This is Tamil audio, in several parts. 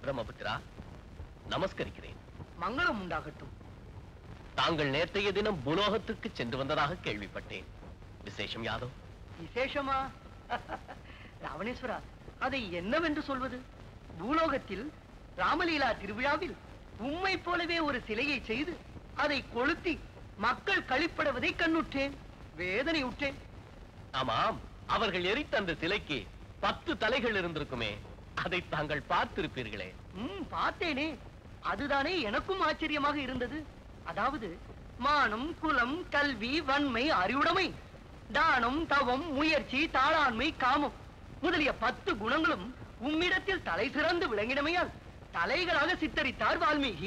பிரம்மபுத்திரா நமஸ்கரிக்கிறேன் மங்களம் உண்டாகட்டும் தாங்கள் நேற்றைய தினம் புலோகத்துக்கு சென்று வந்ததாக கேள்விப்பட்டேன் விசேஷம் யாதோ விசேஷமா ராவணேஸ்வரா அதை என்னவென்று சொல்வது பூலோகத்தில் ராமலீலா திருவிழாவில் உம்மை போலவே ஒரு சிலையை செய்து அதை கொளுத்தி மக்கள் கழிப்படுவதை கண்ணுற்றேன் வேதனை உற்றேன் ஆமாம் அவர்கள் எரித்த அந்த சிலைக்கு பத்து தலைகள் இருந்திருக்குமே அதை தாங்கள் பார்த்திருப்பீர்களே ம் பார்த்தேனே அதுதானே எனக்கும் ஆச்சரியமாக இருந்தது அதாவது மானம் குலம் கல்வி வன்மை அறிவுடைமை தானம் தவம் முயற்சி தாளாண்மை காமம் முதலிய பத்து குணங்களும் உம்மிடத்தில் தலை சிறந்து விளங்கினமையால் தலைகளாக சித்தரித்தார் வால்மீகி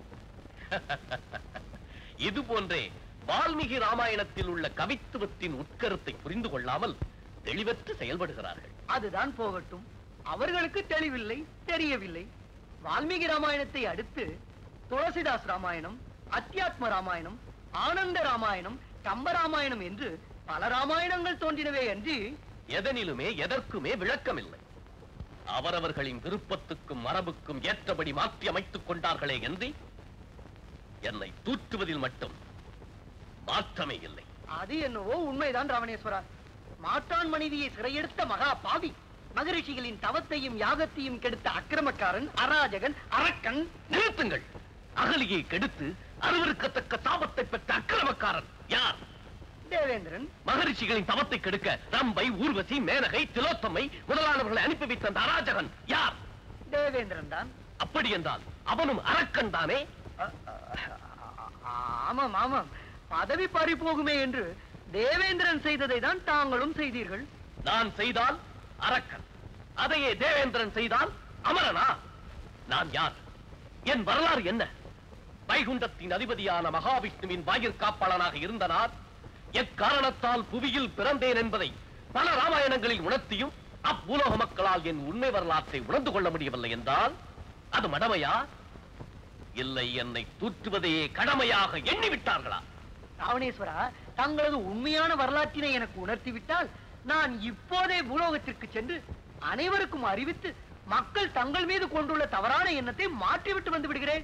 இது போன்றே வால்மீகி ராமாயணத்தில் உள்ள கவித்துவத்தின் உட்கருத்தை புரிந்து கொள்ளாமல் தெளிவற்று செயல்படுகிறார்கள் அதுதான் போகட்டும் அவர்களுக்கு தெளிவில்லை தெரியவில்லை வால்மீகி ராமாயணத்தை அடுத்து துளசிதாஸ் ராமாயணம் அத்தியாத்ம ராமாயணம் ஆனந்த ராமாயணம் கம்ப ராமாயணம் என்று பல ராமாயணங்கள் தோன்றினவே அன்றி எதனிலுமே எதற்குமே விளக்கமில்லை அவரவர்களின் விருப்பத்துக்கும் மரபுக்கும் ஏற்றபடி மாற்றி அமைத்துக் கொண்டார்களே என்று என்னை தூற்றுவதில் மட்டும் மாற்றமே இல்லை அது என்னவோ உண்மைதான் ராவணேஸ்வரா மாட்டான் மனைவியை சிறையெடுத்த மகா பாவி மகரிஷிகளின் தவத்தையும் யாகத்தையும் கெடுத்த அக்கிரமக்காரன் அராஜகன் அரக்கன் நிறுத்துங்கள் அகலியை கெடுத்து அருவருக்கத்தக்க தாபத்தை பெற்ற அக்கிரமக்காரன் யார் தேவேந்திரன் மகரிஷிகளின் தவத்தை கெடுக்க ரம்பை ஊர்வசி மேனகை திலோத்தமை முதலானவர்களை அனுப்பி வைத்த அந்த அராஜகன் யார் தேவேந்திரன் தான் அப்படி என்றால் அவனும் அரக்கன் தானே அ- அ- ஆமாம் ஆமாம் பதவி பறி போகுமே என்று தேவேந்திரன் செய்ததை தான் தாங்களும் செய்தீர்கள் நான் செய்தால் அரக்கன் அதையே தேவேந்திரன் செய்தால் அமரனா நான் யார் என் வரலாறு என்ன வைகுண்டத்தின் அதிபதியான மகாவிஷ்ணுவின் வாயிற்காப்பாளனாக இருந்த நான் எக்காரணத்தால் புவியில் பிறந்தேன் என்பதை பல ராமாயணங்களில் உணர்த்தியும் அப்புலோக மக்களால் என் உண்மை வரலாற்றை உணர்ந்து கொள்ள முடியவில்லை என்றால் அது மடமையா இல்லை என்னை தூற்றுவதையே கடமையாக எண்ணிவிட்டார்களா ராவணேஸ்வரா தங்களது உண்மையான வரலாற்றினை எனக்கு உணர்த்திவிட்டால் நான் இப்போதே பூலோகத்திற்கு சென்று அனைவருக்கும் அறிவித்து மக்கள் தங்கள் மீது கொண்டுள்ள தவறான எண்ணத்தை மாற்றிவிட்டு வந்து விடுகிறேன்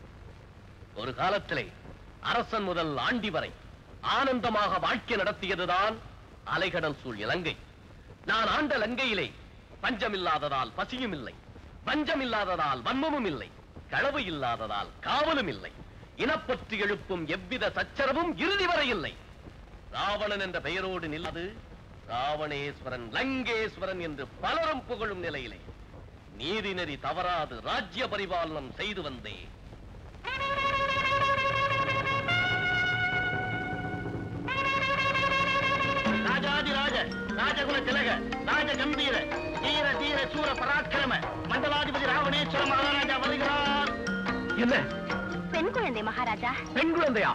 ஒரு காலத்திலே அரசன் முதல் ஆண்டி வரை ஆனந்தமாக வாழ்க்கை நடத்தியதுதான் அலைகடல் சூழ் இலங்கை நான் ஆண்ட லங்கையிலே பஞ்சமில்லாததால் பசியும் இல்லை பஞ்சம் இல்லாததால் வன்மமும் இல்லை களவு இல்லாததால் காவலும் இல்லை இனப்பற்று எழுப்பும் எவ்வித சச்சரவும் இறுதி வரை இல்லை ராவணன் என்ற பெயரோடு நில்லது ராவணேஸ்வரன் லங்கேஸ்வரன் என்று பலரும் புகழும் நிலையிலே நீதி நெறி தவறாது ராஜ்ய பரிபாலனம் செய்து வந்தேன் ராஜாதிராஜ ராஜகுல திலக ராஜ கம்பீர தீர தீர சூர பராக்கிரம மண்டலாதிபதி ராவணேஸ்வர மகாராஜா வருகிறார் என்ன பெண் குழந்தை மகாராஜா பெண் குழந்தையா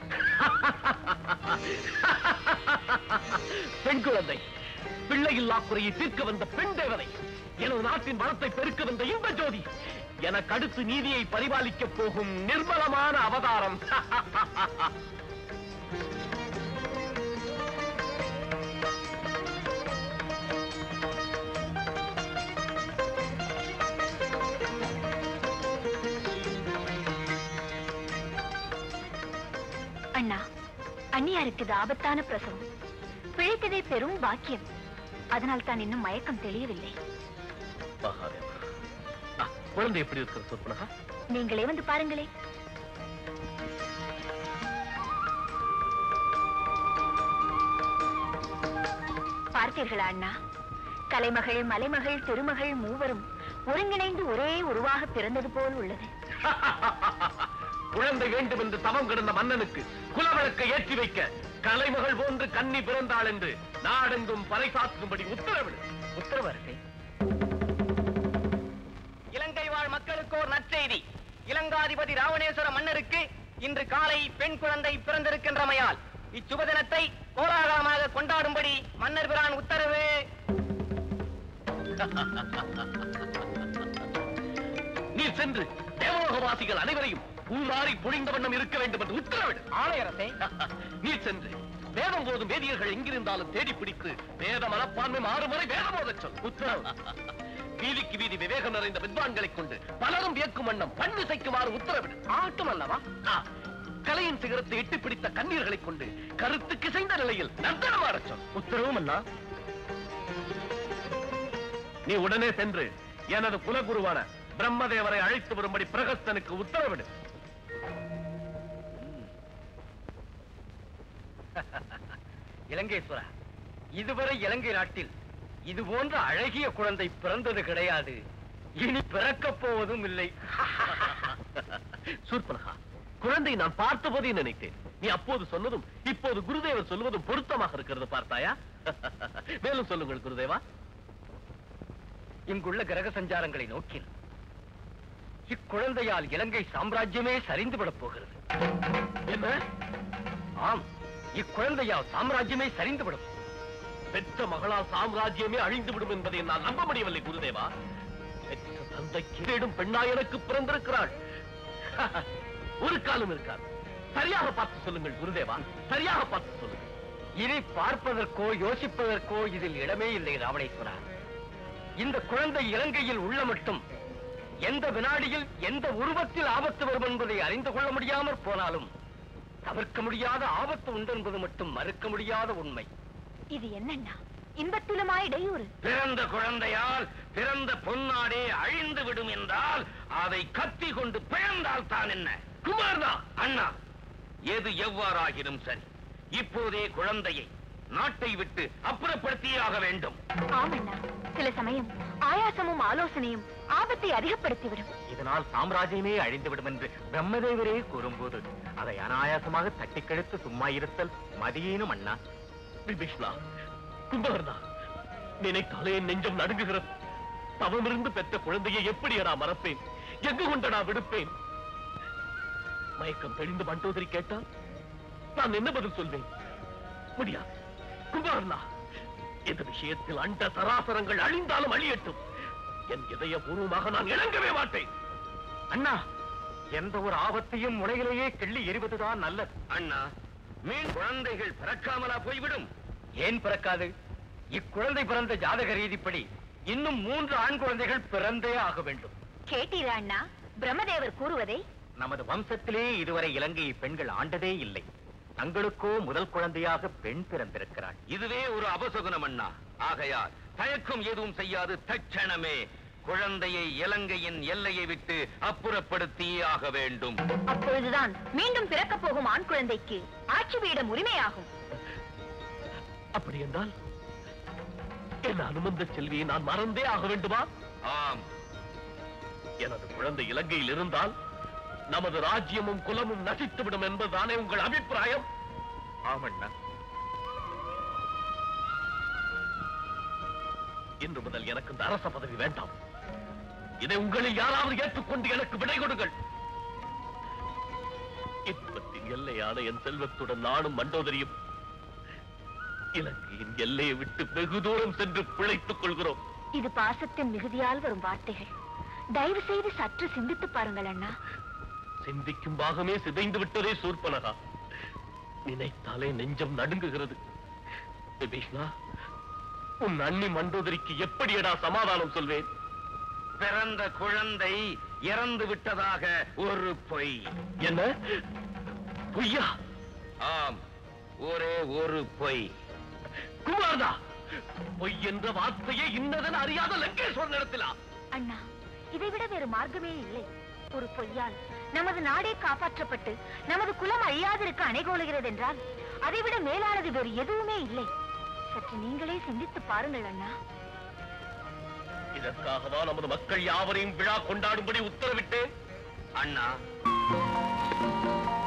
பெண் குழந்தை பிள்ளை இல்லா குறையை தீர்க்க வந்த பெண் தேவதை எனது நாட்டின் வளத்தை பெருக்க வந்த இன்ப ஜோதி எனக்கு அடுத்து நீதியை பரிபாலிக்கப் போகும் நிர்மலமான அவதாரம் அண்ணா அண்ணியாருக்கு இது ஆபத்தான பிரசவம் பிழைத்ததே பெரும் பாக்கியம் அதனால் தான் இன்னும் மயக்கம் தெளியவில்லை மகாதேவா ஆ, குழந்தை எப்படி இருக்கிறது சொற்பனகா நீங்களே வந்து பாருங்களே பார்த்தீர்களா அண்ணா கலைமகள் மலைமகள் திருமகள் மூவரும் ஒருங்கிணைந்து ஒரே உருவாக பிறந்தது போல் உள்ளது குழந்தை வேண்டும் என்று தவம் கிடந்த மன்னனுக்கு குலவிளக்கை ஏற்றி வைக்க கலைமகள் போன்று கன்னி பிறந்தாள் என்று நாடெங்கும் பறைசாற்றும்படி உத்தரவிடு உத்தரவு அரசே இலங்கை வாழ் மக்களுக்கு ஒரு நற்செய்தி இலங்காதிபதி ராவணேஸ்வர மன்னருக்கு இன்று காலை பெண் குழந்தை பிறந்திருக்கின்றமையால் இச்சுப தினத்தை கோலாகலமாக கொண்டாடும்படி மன்னர் பிரான் உத்தரவு நீ சென்று தேவலோகவாசிகள் அனைவரையும் பூமாறி பொழிந்த வண்ணம் இருக்க வேண்டும் என்று உத்தரவிடு ஆணையரசே நீ சென்று வேதம் போதும் வேதியர்கள் எங்கிருந்தாலும் தேடி பிடித்து வேத மனப்பான்மை மாறும் வரை வேதம் ஓதச் சொல் உத்தரவு வீதிக்கு வீதி விவேகம் நிறைந்த வித்வான்களைக் கொண்டு பலரும் வியக்கும் வண்ணம் பண்ணிசைக்குமாறு உத்தரவிடு ஆட்டும் அல்லவா ஆ, கலையின் சிகரத்தை எட்டி பிடித்த கண்ணீர்களைக் கொண்டு கருத்து கிசைந்த நிலையில் நர்த்தனமாடச் சொல் உத்தரவும் அண்ணா நீ உடனே சென்று எனது குலகுருவான பிரம்மதேவரை அழைத்து வரும்படி பிரகஸ்தனுக்கு உத்தரவிடு இலங்கேஸ்வரா இதுவரை இலங்கை நாட்டில் இது போன்ற அழகிய குழந்தை பிறந்தது கிடையாது இனி பிறக்கப் போவதும் இல்லை சூர்பனகா குழந்தை நான் பார்த்தபோதே நினைத்தேன் நீ அப்போது சொன்னதும் இப்போது குருதேவர் சொல்வதும் பொருத்தமாக இருக்கிறது பார்த்தாயா மேலும் சொல்லுங்கள் குருதேவா இங்குள்ள கிரக சஞ்சாரங்களை நோக்கில் இக்குழந்தையால் இலங்கை சாம்ராஜ்யமே சரிந்து விடப் போகிறது என்ன ஆம் இக்குழந்தையால் சாம்ராஜ்யமே சரிந்து விடும் பெற்ற மகளால் சாம்ராஜ்யமே அழிந்து விடும் என்பதை நான் நம்ப முடியவில்லை குருதேவா பெற்ற தந்தைக்கு தேடும் பெண்ணா எனக்கு பிறந்திருக்கிறாள் ஒரு காலம் இருக்காது சரியாக பார்த்து சொல்லுங்கள் குருதேவா சரியாக பார்த்து சொல்லுங்கள் இனி பார்ப்பதற்கோ யோசிப்பதற்கோ இதில் இடமே இல்லை ராவணேஸ்வரா இந்த குழந்தை இலங்கையில் உள்ள மட்டும் எந்த வினாடியில் எந்த உருவத்தில் ஆபத்து வரும் என்பதை அறிந்து கொள்ள முடியாமற் போனாலும் தவிர்க்க முடியாத ஆபத்து உண்டு என்பது மட்டும் மறுக்க முடியாத உண்மை இது என்னண்ணா இன்பத்திலுமா இடையூறு பிறந்த குழந்தையால் பிறந்த பொன்னாடே அழிந்து விடும் என்றால் அதை கத்தி கொண்டு பிழந்தால் தான் என்ன குமார்தா அண்ணா எது எவ்வாறாகினும் சரி இப்போதே குழந்தையை நாட்டை விட்டு அப்புறப்படுத்தியே ஆக வேண்டும் ஆமண்ணா சில சமயம் ஆயாசமும் ஆலோசனையும் ஆபத்தை அதிகப்படுத்திவிடும் இதனால் சாம்ராஜ்யமே அழிந்துவிடும் என்று பிரம்மதேவரே கூறும்போது அதை அனாயாசமாக தட்டி கழித்து சும்மா இருத்தல் மதியேனும் அண்ணா விபீஷ்ணா கும்பகர்ணா நினைத்தாலே என் நெஞ்சம் நடுங்குகிறது தவமிருந்து பெற்ற குழந்தையை எப்படி நான் மறப்பேன் எங்கு கொண்டு நான் விடுப்பேன் மயக்கம் தெளிந்து மண்டோதரி கேட்டால் நான் என்ன பதில் சொல்வேன் முடியாது கும்பகர்ணா இந்த விஷயத்தில் அண்ட சராசரங்கள் அழிந்தாலும் அழியட்டும் என் இதய பூர்வமாக நான் இணங்கவே மாட்டேன் அண்ணா எந்த ஒரு ஆபத்தையும் முனையிலேயே கிள்ளி எறிவதுதான் நல்லது அண்ணா மீன் குழந்தைகள் பிறக்காமலா போய்விடும் ஏன் பிறக்காது இக்குழந்தை பிறந்த ஜாதக ரீதிப்படி இன்னும் மூன்று ஆண் குழந்தைகள் பிறந்தே ஆக வேண்டும் கேட்டீரா அண்ணா பிரம்மதேவர் கூறுவதை நமது வம்சத்திலே இதுவரை இலங்கையை பெண்கள் ஆண்டதே இல்லை தங்களுக்கோ முதல் குழந்தையாக பெண் பிறந்திருக்கிறாள் இதுவே ஒரு அபசகுனம் அண்ணா ஆகையால் தயக்கம் எதுவும் செய்யாது தட்சணமே குழந்தையை இலங்கையின் எல்லையை விட்டு அப்புறப்படுத்தியே ஆக வேண்டும் அப்பொழுதுதான் மீண்டும் பிறக்கப் போகும் ஆண் குழந்தைக்கு ஆட்சி பீடம் உரிமையாகும் அப்படி என்றால் என் அனுமந்த செல்வியை நான் மறந்தே ஆக வேண்டுமா ஆம் எனது குழந்தை இலங்கையில் இருந்தால் நமது ராஜ்யமும் குலமும் நசித்துவிடும் என்பதுதானே உங்கள் அபிப்பிராயம் ஆமண்ணா இன்று முதல் எனக்கு இந்த அரச பதவி வேண்டாம் இதை உங்களில் யாராவது ஏற்றுக்கொண்டு எனக்கு விடை கொடுங்கள் இன்பத்தின் எல்லையான என் செல்வத்துடன் நானும் மண்டோதரியும் இலங்கையின் எல்லையை விட்டு வெகு தூரம் சென்று பிழைத்துக் கொள்கிறோம் இது பாசத்தின் மிகுதியால் வரும் வார்த்தைகள் தயவு செய்து சற்று சிந்தித்து பாருங்கள் அண்ணா சிந்திக்கும் பாகமே சிதைந்து விட்டதே சூர்பனகா நினைத்தாலே நெஞ்சம் நடுங்குகிறது விபீஷ்ணா உன் அண்ணி மண்டோதரிக்கு எப்படியடா சமாதானம் சொல்வேன் பிறந்த குழந்தை இறந்து விட்டதாக ஒரு பொய் என்ன பொய்யா ஆம் ஒரே ஒரு பொய் குமார்தா பொய் என்ற வார்த்தையை இன்னதென அறியாத லங்கேஸ்வரன் இடத்திலா அண்ணா இதைவிட வேறு மார்க்கமே இல்லை ஒரு பொய்யால் நமது நாடே காப்பாற்றப்பட்டு நமது குலம் அழியாதிருக்க அணைகோலுகிறது என்றால் அதைவிட மேலானது வேறு எதுவுமே இல்லை சற்று நீங்களே சிந்தித்து பாருங்கள் அண்ணா இதற்காகவா நமது மக்கள் யாவரையும் விழா கொண்டாடும்படி உத்தரவிட்டேன் அண்ணா